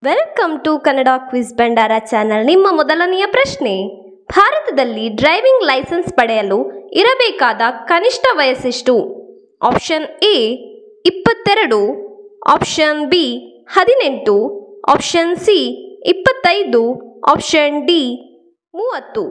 welcome to Kannada quiz Bhandara channel ನಿಮ್ಮ ಮೊದಲನೆಯ ಪ್ರಶ್ನೆ ಭಾರತದಲ್ಲಿ ಡ್ರೈವಿಂಗ್ ಲೈಸೆನ್ಸ್ ಪಡೆಯಲು ಇರಬೇಕಾದ ಕನಿಷ್ಠ ವಯಸ್ಸೆಷ್ಟು ಆಪ್ಷನ್ ಎ ಇಪ್ಪತ್ತೆರಡು ಆಪ್ಷನ್ ಬಿ ಹದಿನೆಂಟು ಆಪ್ಷನ್ ಸಿ ಇಪ್ಪತ್ತೈದು ಆಪ್ಷನ್ ಡಿ ಮೂವತ್ತು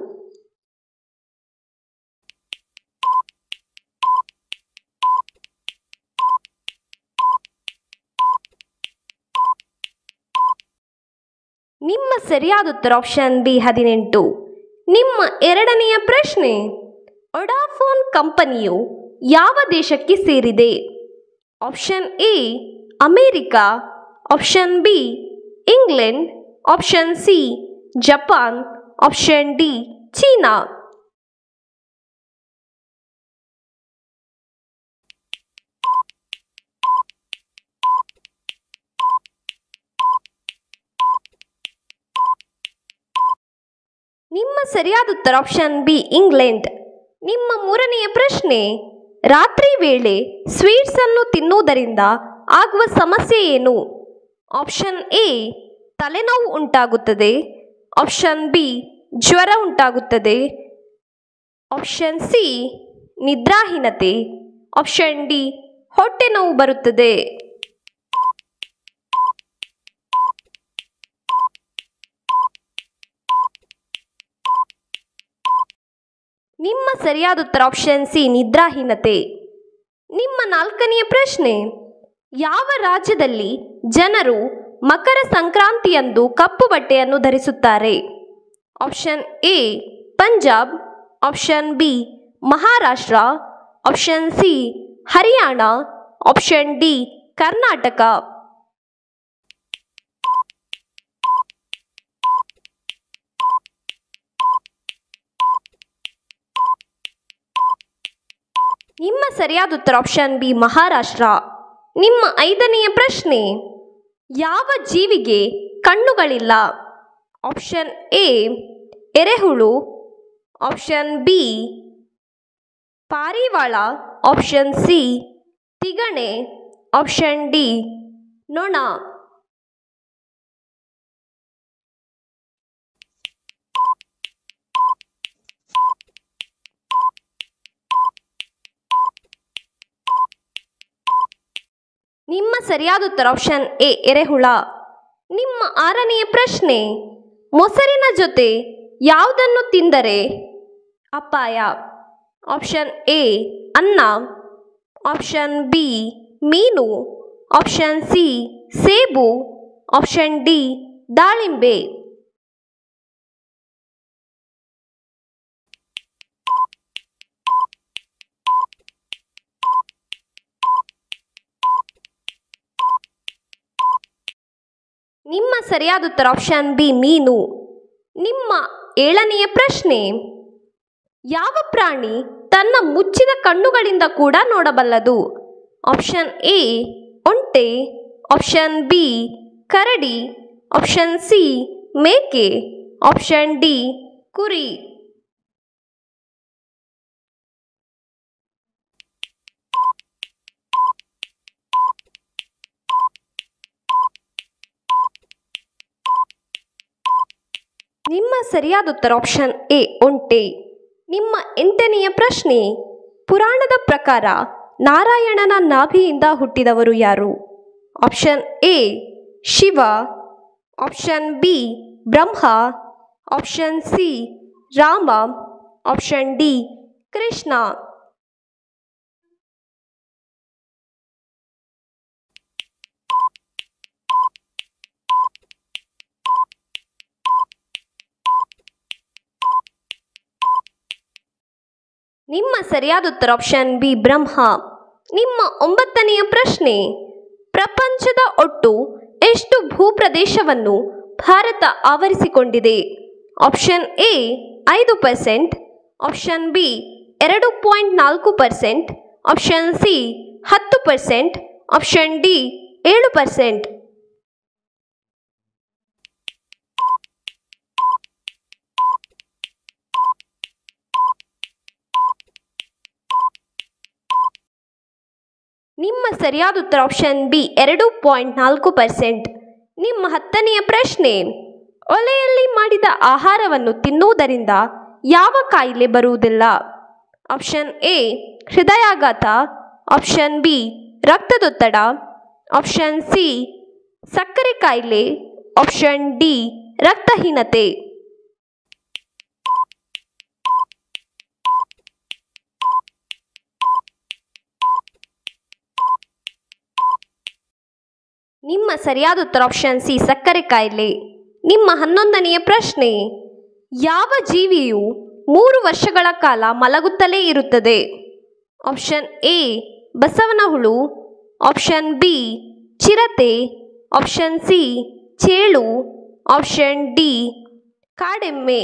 ನಿಮ್ಮ ಸರಿಯಾದ ಉತ್ತರ ಆಪ್ಷನ್ ಬಿ ಹದಿನೆಂಟು ನಿಮ್ಮ ಎರಡನೆಯ ಪ್ರಶ್ನೆ ಒಡಾಫೋನ್ ಕಂಪನಿಯು ಯಾವ ದೇಶಕ್ಕೆ ಸೇರಿದೆ option A America option B England option C Japan option D ಚೀನಾ ನಿಮ್ಮ ಸರಿಯಾದ ಉತ್ತರ ಆಪ್ಷನ್ ಬಿ ಇಂಗ್ಲೆಂಡ್ ನಿಮ್ಮ ಮೂರನೆಯ ಪ್ರಶ್ನೆ ರಾತ್ರಿ ವೇಳೆ ಸ್ವೀಟ್ಸ್ ಅನ್ನು ತಿನ್ನುವುದರಿಂದ ಆಗುವ ಸಮಸ್ಯೆ ಏನು ಆಪ್ಷನ್ ಎ ತಲೆನೋವು ಉಂಟಾಗುತ್ತದೆ ಆಪ್ಷನ್ ಬಿ ಜ್ವರ ಉಂಟಾಗುತ್ತದೆ ಆಪ್ಷನ್ ಸಿ ನಿದ್ರಾಹೀನತೆ ಆಪ್ಷನ್ ಡಿ ಹೊಟ್ಟೆ ನೋವು ಬರುತ್ತದೆ ನಿಮ್ಮ ಸರಿಯಾದ ಉತ್ತರ ಆಪ್ಷನ್ ಸಿ ನಿದ್ರಾಹೀನತೆ ನಿಮ್ಮ ನಾಲ್ಕನೆಯ ಪ್ರಶ್ನೆ ಯಾವ ರಾಜ್ಯದಲ್ಲಿ ಜನರು ಮಕರ ಸಂಕ್ರಾಂತಿಯಂದು ಕಪ್ಪು ಬಟ್ಟೆಯನ್ನು ಧರಿಸುತ್ತಾರೆ option A Punjab option B Maharashtra option C Haryana option D Karnataka ನಿಮ್ಮ ಸರಿಯಾದ ಉತ್ತರ ಆಪ್ಷನ್ ಬಿ ಮಹಾರಾಷ್ಟ್ರ ನಿಮ್ಮ ಐದನೆಯ ಪ್ರಶ್ನೆ ಯಾವ ಜೀವಿಗೆ ಕಣ್ಣುಗಳಿಲ್ಲ ಆಪ್ಷನ್ ಎ ಎರೆಹುಳು ಆಪ್ಷನ್ ಬಿ ಪಾರಿವಾಳ ಆಪ್ಷನ್ ಸಿ ತಿಗಣೆ ಆಪ್ಷನ್ ಡಿ ನೊಣ ನಿಮ್ಮ ಸರಿಯಾದ ಉತ್ತರ ಆಪ್ಷನ್ ಎ ಎರೆಹುಳ ನಿಮ್ಮ ಆರನೆಯ ಪ್ರಶ್ನೆ ಮೊಸರಿನ ಜೊತೆ ಯಾವುದನ್ನು ತಿಂದರೆ ಅಪಾಯ ಆಪ್ಷನ್ ಎ ಅನ್ನ ಆಪ್ಷನ್ ಬಿ ಮೀನು ಆಪ್ಷನ್ ಸಿ ಸೇಬು ಆಪ್ಷನ್ ಡಿ ದಾಳಿಂಬೆ ನಿಮ್ಮ ಸರಿಯಾದ ಉತ್ತರ ಆಪ್ಷನ್ ಬಿ ಮೀನು ನಿಮ್ಮ ಏಳನೆಯ ಪ್ರಶ್ನೆ ಯಾವ ಪ್ರಾಣಿ ತನ್ನ ಮುಚ್ಚಿದ ಕಣ್ಣುಗಳಿಂದ ಕೂಡ ನೋಡಬಲ್ಲದು ಆಪ್ಷನ್ ಎ ಒಂಟೆ ಆಪ್ಷನ್ ಬಿ ಕರಡಿ ಆಪ್ಷನ್ ಸಿ ಮೇಕೆ ಆಪ್ಷನ್ ಡಿ ಕುರಿ ನಿಮ್ಮ ಸರಿಯಾದ ಉತ್ತರ ಆಪ್ಷನ್ ಎ ಒಂಟೆ ನಿಮ್ಮ ಎಂಟನೆಯ ಪ್ರಶ್ನೆ ಪುರಾಣದ ಪ್ರಕಾರ ನಾರಾಯಣನ ನಾಭಿಯಿಂದ ಹುಟ್ಟಿದವರು ಯಾರು option A Shiva option B Brahma option C Rama option D Krishna ನಿಮ್ಮ ಸರಿಯಾದ ಉತ್ತರ ಆಪ್ಷನ್ ಬಿ ಬ್ರಹ್ಮ ನಿಮ್ಮ ಒಂಬತ್ತನೆಯ ಪ್ರಶ್ನೆ ಪ್ರಪಂಚದ ಒಟ್ಟು ಎಷ್ಟು ಭೂಪ್ರದೇಶವನ್ನು ಭಾರತ ಆವರಿಸಿಕೊಂಡಿದೆ ಆಪ್ಷನ್ ಎ ಐದು ಪರ್ಸೆಂಟ್ ಆಪ್ಷನ್ ಬಿ ಎರಡು ಪಾಯಿಂಟ್ ನಾಲ್ಕು ಪರ್ಸೆಂಟ್ ಆಪ್ಷನ್ ಸಿ ಹತ್ತು ಪರ್ಸೆಂಟ್ ಆಪ್ಷನ್ ಡಿ ಏಳು ಪರ್ಸೆಂಟ್ ನಿಮ್ಮ ಸರಿಯಾದ ಉತ್ತರ ಆಪ್ಷನ್ ಬಿ ಎರಡು ಪಾಯಿಂಟ್ ನಾಲ್ಕು ಪರ್ಸೆಂಟ್ ನಿಮ್ಮ ಹತ್ತನೆಯ ಪ್ರಶ್ನೆ ಒಲೆಯಲ್ಲಿ ಮಾಡಿದ ಆಹಾರವನ್ನು ತಿನ್ನುವುದರಿಂದ ಯಾವ ಕಾಯಿಲೆ ಬರುವುದಿಲ್ಲ ಆಪ್ಷನ್ ಎ ಹೃದಯಾಘಾತ ಆಪ್ಷನ್ ಬಿ ರಕ್ತದೊತ್ತಡ ಆಪ್ಷನ್ ಸಿ ಸಕ್ಕರೆ ಕಾಯಿಲೆ ಆಪ್ಷನ್ ಡಿ ರಕ್ತಹೀನತೆ ನಿಮ್ಮ ಸರಿಯಾದ ಉತ್ತರ ಆಪ್ಷನ್ ಸಿ ಸಕ್ಕರೆ ಕಾಯಿಲೆ ನಿಮ್ಮ ಹನ್ನೊಂದನೆಯ ಪ್ರಶ್ನೆ ಯಾವ ಜೀವಿಯು ಮೂರು ವರ್ಷಗಳ ಕಾಲ ಮಲಗುತ್ತಲೇ ಇರುತ್ತದೆ ಆಪ್ಷನ್ ಎ ಬಸವನ ಹುಳು ಆಪ್ಷನ್ ಬಿ ಚಿರತೆ ಆಪ್ಷನ್ ಸಿ ಚೇಳು ಆಪ್ಷನ್ ಡಿ ಕಾಡೆಮ್ಮೆ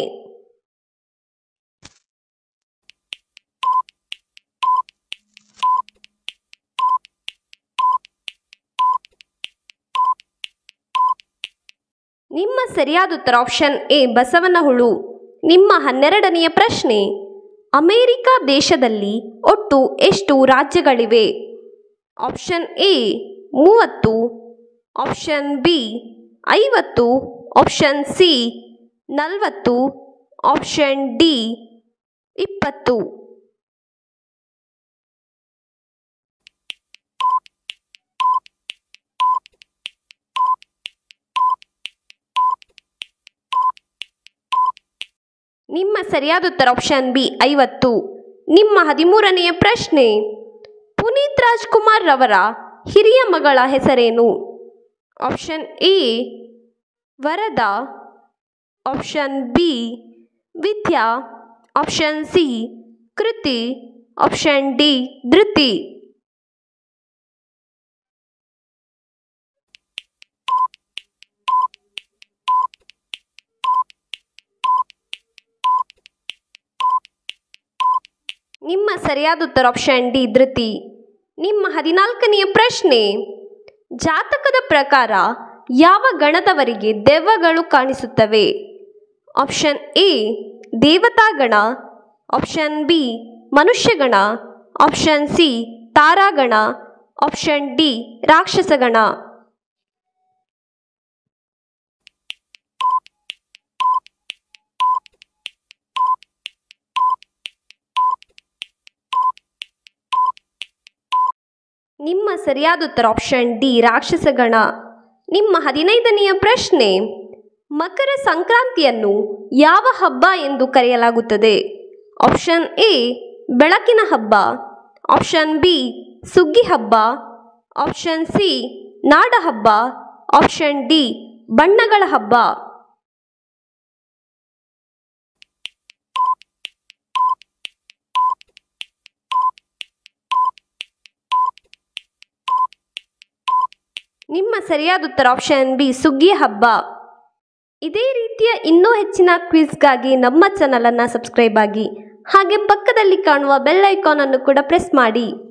ನಿಮ್ಮ ಸರಿಯಾದ ಉತ್ತರ ಆಪ್ಷನ್ ಎ ಬಸವನ ಹುಳು ನಿಮ್ಮ ಹನ್ನೆರಡನೆಯ ಪ್ರಶ್ನೆ ಅಮೇರಿಕಾ ದೇಶದಲ್ಲಿ ಒಟ್ಟು ಎಷ್ಟು ರಾಜ್ಯಗಳಿವೆ ಆಪ್ಷನ್ ಎ ಮೂವತ್ತು ಆಪ್ಷನ್ ಬಿ ಐವತ್ತು ಆಪ್ಷನ್ ಸಿ ನಲವತ್ತು ಆಪ್ಷನ್ ಡಿ ಇಪ್ಪತ್ತು ನಿಮ್ಮ ಸರಿಯಾದ ಉತ್ತರ ಆಪ್ಷನ್ ಬಿ ಐವತ್ತು ನಿಮ್ಮ ಹದಿಮೂರನೆಯ ಪ್ರಶ್ನೆ ಪುನೀತ್ ರಾಜ್ಕುಮಾರ್ ರವರ ಹಿರಿಯ ಮಗಳ ಹೆಸರೇನು option A Varada option B Vidya option C Kriti option D Dhriti ನಿಮ್ಮ ಸರಿಯಾದ ಉತ್ತರ ಆಪ್ಷನ್ ಡಿ ಧೃತಿ ನಿಮ್ಮ ಹದಿನಾಲ್ಕನೆಯ ಪ್ರಶ್ನೆ ಜಾತಕದ ಪ್ರಕಾರ ಯಾವ ಗಣದವರಿಗೆ ದೆವ್ವಗಳು ಕಾಣಿಸುತ್ತವೆ ಆಪ್ಷನ್ ಎ ದೇವತಾಗಣ ಆಪ್ಷನ್ ಬಿ ಮನುಷ್ಯಗಣ ಆಪ್ಷನ್ ಸಿ ತಾರಾಗಣ ಆಪ್ಷನ್ ಡಿ ರಾಕ್ಷಸಗಣ ನಿಮ್ಮ ಸರಿಯಾದ ಉತ್ತರ ಆಪ್ಷನ್ ಡಿ ರಾಕ್ಷಸಗಣ ನಿಮ್ಮ ಹದಿನೈದನೆಯ ಪ್ರಶ್ನೆ ಮಕರ ಸಂಕ್ರಾಂತಿಯನ್ನು ಯಾವ ಹಬ್ಬ ಎಂದು ಕರೆಯಲಾಗುತ್ತದೆ ಆಪ್ಷನ್ ಎ ಬೆಳಕಿನ ಹಬ್ಬ ಆಪ್ಷನ್ ಬಿ ಸುಗ್ಗಿ ಹಬ್ಬ ಆಪ್ಷನ್ ಸಿ ನಾಡ ಹಬ್ಬ ಆಪ್ಷನ್ ಡಿ ಬಣ್ಣಗಳ ಹಬ್ಬ ನಿಮ್ಮ ಸರಿಯಾದ ಉತ್ತರ ಆಪ್ಷನ್ ಬಿ ಸುಗ್ಗಿ ಹಬ್ಬ ಇದೇ ರೀತಿಯ ಇನ್ನೂ ಹೆಚ್ಚಿನ ಕ್ವಿಜ್ಗಾಗಿ ನಮ್ಮ ಚಾನಲನ್ನು ಸಬ್ಸ್ಕ್ರೈಬ್ ಆಗಿ ಹಾಗೆ ಪಕ್ಕದಲ್ಲಿ ಕಾಣುವ ಬೆಲ್ ಐಕಾನ್ ಅನ್ನು ಕೂಡ ಪ್ರೆಸ್ ಮಾಡಿ